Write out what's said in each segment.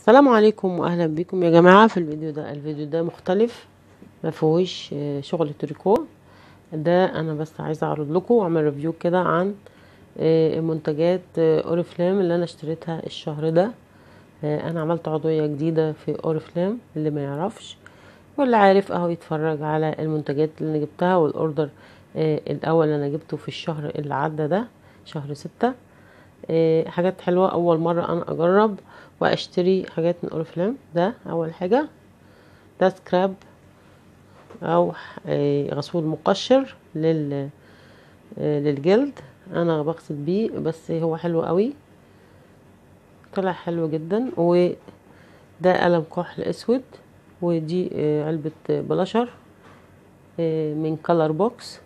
السلام عليكم واهلا بكم يا جماعه في الفيديو ده الفيديو ده مختلف ما فيهوش آه، شغل تريكو ده انا بس عايزه اعرض لكم واعمل ريفيو كده عن آه، منتجات آه، اوريفلام اللي انا اشتريتها الشهر ده آه، انا عملت عضويه جديده في اوريفلام اللي ما يعرفش واللي عارف اهو يتفرج على المنتجات اللي انا جبتها والاوردر آه، الاول اللي انا جبته في الشهر اللي عدى ده شهر ستة آه، حاجات حلوة أول مرة أنا أجرب وأشتري حاجات من أوريفلام ده أول حاجة ده سكراب أو آه، غسول مقشر لل آه، للجلد أنا بغسل بيه بس هو حلو قوي طلع حلو جدا وده قلم كحل أسود ودي آه، علبة بلاشر آه، من كولر بوكس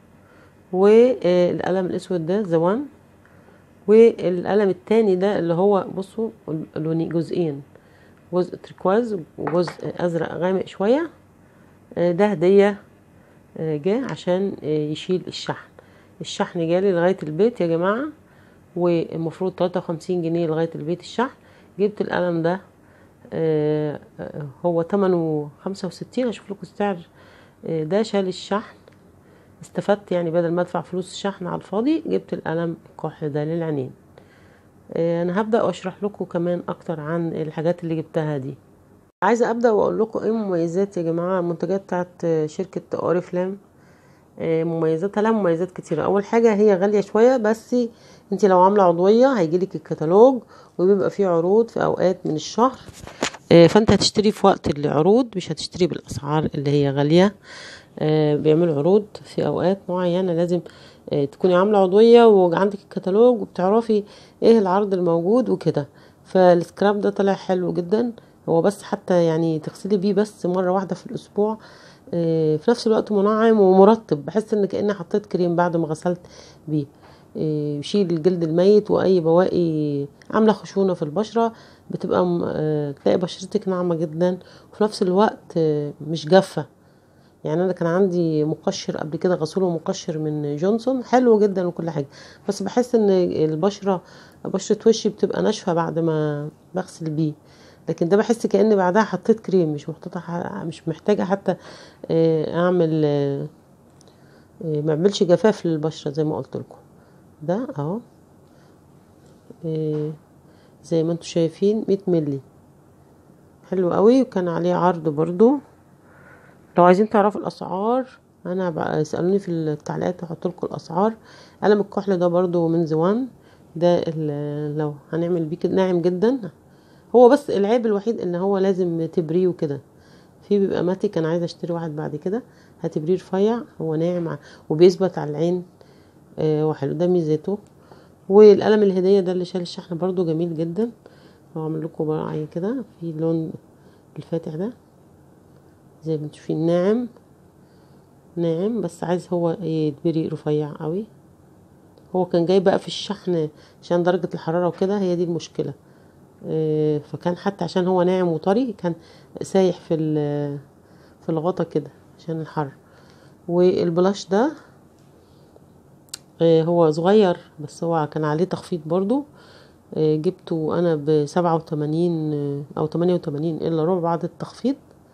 والقلم الأسود ده زوان والقلم التاني ده اللي هو بصوا لوني جزئين جزء تركواز وجزء ازرق غامق شوية آه، ده هدية آه، جه عشان آه، يشيل الشحن الشحن جالي لغاية البيت يا جماعة والمفروض تلاتة وخمسين جنيه لغاية البيت الشحن جبت القلم ده آه، آه، هو تمنه خمسة وستين اشوف لكم السعر آه، ده شال الشحن استفدت يعني بدل ما ادفع فلوس الشحن على الفاضي جبت القلم الكحل ده للعينين آه، انا هبدا واشرح لكم كمان اكتر عن الحاجات اللي جبتها دي عايزه ابدا واقول لكم ايه مميزات يا جماعه المنتجات بتاعت آه، شركه اوريفلام آه، مميزاتها لها مميزات كتيره اول حاجه هي غاليه شويه بس انت لو عامله عضويه هيجيلك الكتالوج وبيبقى فيه عروض في اوقات من الشهر آه، فانت هتشتري في وقت العروض مش هتشتري بالاسعار اللي هي غاليه آه، بيعملوا عروض في اوقات معينه لازم آه، تكوني عامله عضويه وعندك الكتالوج وبتعرفي ايه العرض الموجود وكده فالسكراب ده طلع حلو جدا هو بس حتى يعني تغسلي بيه بس مره واحده في الاسبوع آه، في نفس الوقت منعم ومرطب بحس ان كاني حطيت كريم بعد ما غسلت بيه آه، يشيل الجلد الميت واي بواقي عامله خشونه في البشره بتبقى م- آه، تلاقي بشرتك ناعمه جدا وفي نفس الوقت آه، مش جافه يعني انا كان عندي مقشر قبل كده غسول ومقشر من جونسون حلو جدا وكل حاجه بس بحس ان البشره بشره وشي بتبقى ناشفه بعد ما بغسل بيه لكن ده بحس كاني بعدها حطيت كريم مش محطوطه ح- مش محتاجه حتى آه، اعمل آه، آه، ما اعملش جفاف للبشره زي ما قلت لكم ده اهو آه، زي ما انتم شايفين 100 ملي حلو قوي وكان عليه عرض برضو لو عايزين تعرفوا الاسعار انا بقى اسالوني في التعليقات هحط لكم الاسعار قلم الكحل ده برضو من زوان ده ال- لو هنعمل بيه كده ناعم جدا هو بس العيب الوحيد ان هو لازم تبريه وكده في بيبقى ماتيك انا عايزه اشتري واحد بعد كده هتبريه رفيع هو ناعم ع- وبيثبت على العين آه وحلو ده ميزته والقلم الهديه ده اللي شال الشحن برضو جميل جدا هو عامل لكم بقى كده في اللون الفاتح ده زي ما انتم شايفين ناعم ناعم بس عايز هو يتبري رفيع قوي هو كان جاي بقى في الشحن عشان درجة الحرارة وكده هي دي المشكلة آه، فكان حتى عشان هو ناعم وطري كان سايح في ال- في الغطا كده عشان الحر والبلاش ده آه، هو صغير بس هو كان عليه تخفيض برضو آه، جبته انا بسبعة وتمانين آه، او تمانية وتمانين الا ربع بعد التخفيض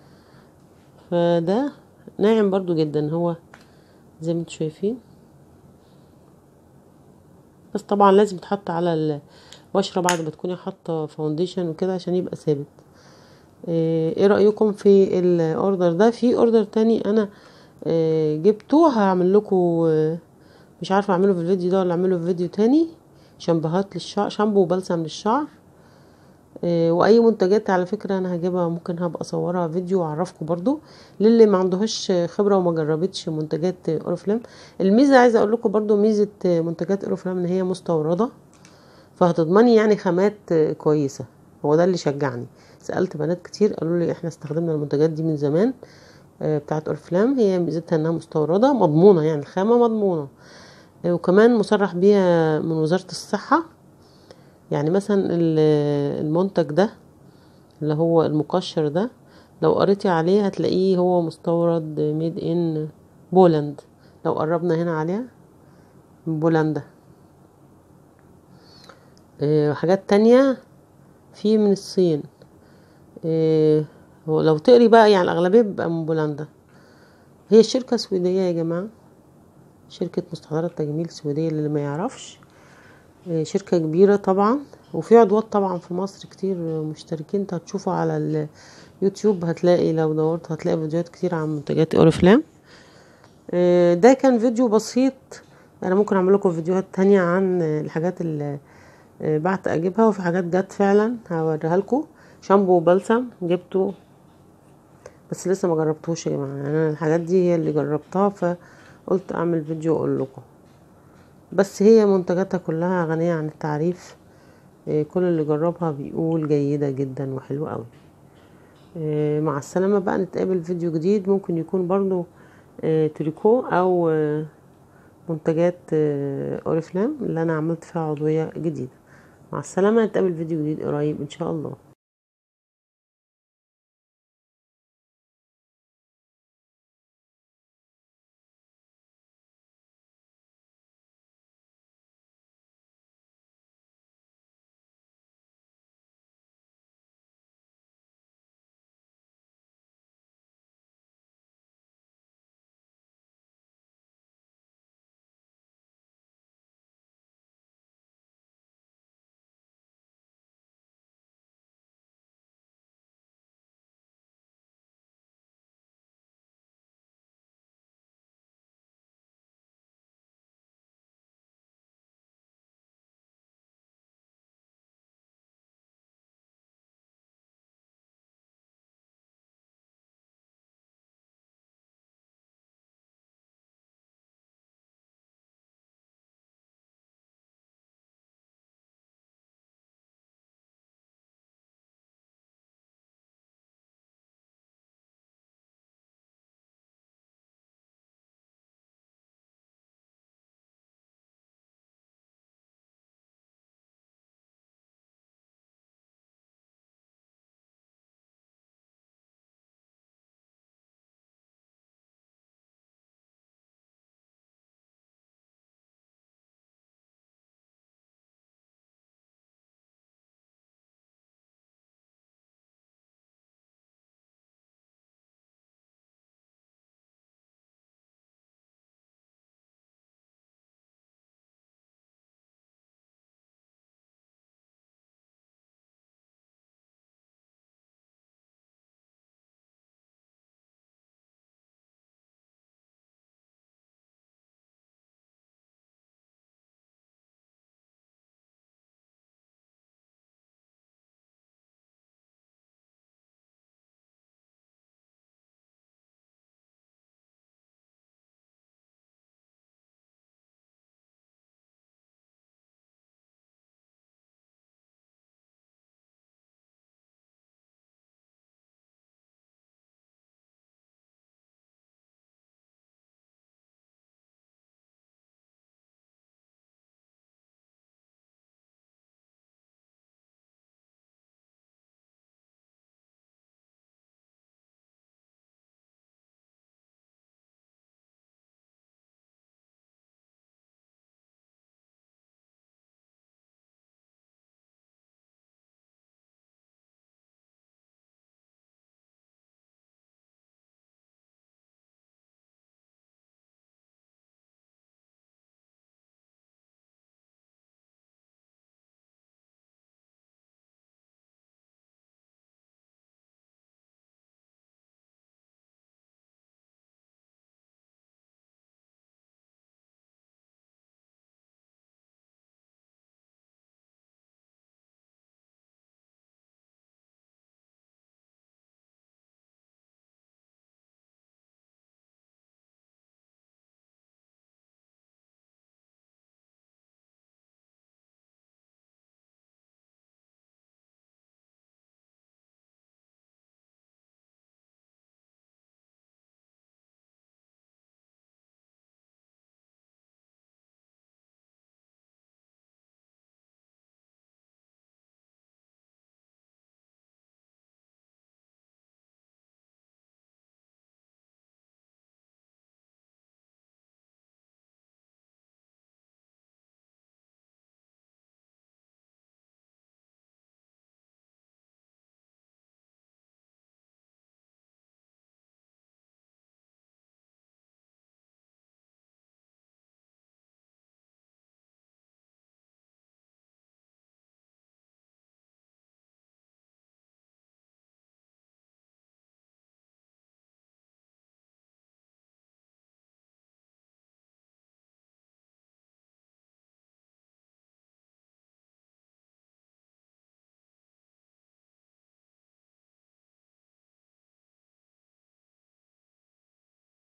فده ناعم برضو جدا هو زي ما انتم شايفين بس طبعا لازم يتحط على البشرة بعد ما تكوني حاطة فاونديشن وكده عشان يبقى ثابت آه، ايه رأيكم في الاوردر ده في اوردر تاني انا آه، جبته هعمل لكم آه، مش عارفة اعمله في الفيديو ده ولا اعمله في فيديو تاني شامبوهات للشعر شامبو وبلسم للشعر آه، واي منتجات على فكره انا هجيبها ممكن هبقى اصورها فيديو واعرفكم برضو للي ما عندهوش خبره وما جربتش منتجات اوريفلام الميزه عايزه اقول لكم برضو ميزه منتجات اوريفلام ان هي مستورده فهتضمني يعني خامات كويسه هو ده اللي شجعني سالت بنات كتير قالوا لي احنا استخدمنا المنتجات دي من زمان آه، بتاعت اوريفلام هي ميزتها انها مستورده مضمونه يعني الخامه مضمونه آه، وكمان مصرح بيها من وزاره الصحه يعني مثلا ال- المنتج ده اللي هو المقشر ده لو قريتي عليه هتلاقيه هو مستورد ميد ان بولند لو قربنا هنا عليها من بولندا آه، حاجات تانية في من الصين إيه هو لو تقري بقى يعني الأغلبية بيبقى من بولندا هي شركة سويدية يا جماعة شركة مستحضرات تجميل سويدية اللي ما يعرفش إيه شركة كبيرة طبعا وفي عضوات طبعا في مصر كتير مشتركين انت هتشوفوا على اليوتيوب هتلاقي لو دورت هتلاقي فيديوهات كتير عن منتجات اوريفلام إيه ده كان فيديو بسيط انا ممكن اعمل لكم فيديوهات تانية عن الحاجات اللي بعت اجيبها وفي حاجات جت فعلا هوريها لكم شامبو وبلسم جبته بس لسه ما جربتوش يا جماعه يعني انا الحاجات دي هي اللي جربتها فقلت اعمل فيديو اقول لكم بس هي منتجاتها كلها غنيه عن التعريف كل اللي جربها بيقول جيده جدا وحلوه قوي مع السلامه بقى نتقابل فيديو جديد ممكن يكون برضو تريكو او منتجات اوريفلام اللي انا عملت فيها عضويه جديده مع السلامه نتقابل فيديو جديد قريب ان شاء الله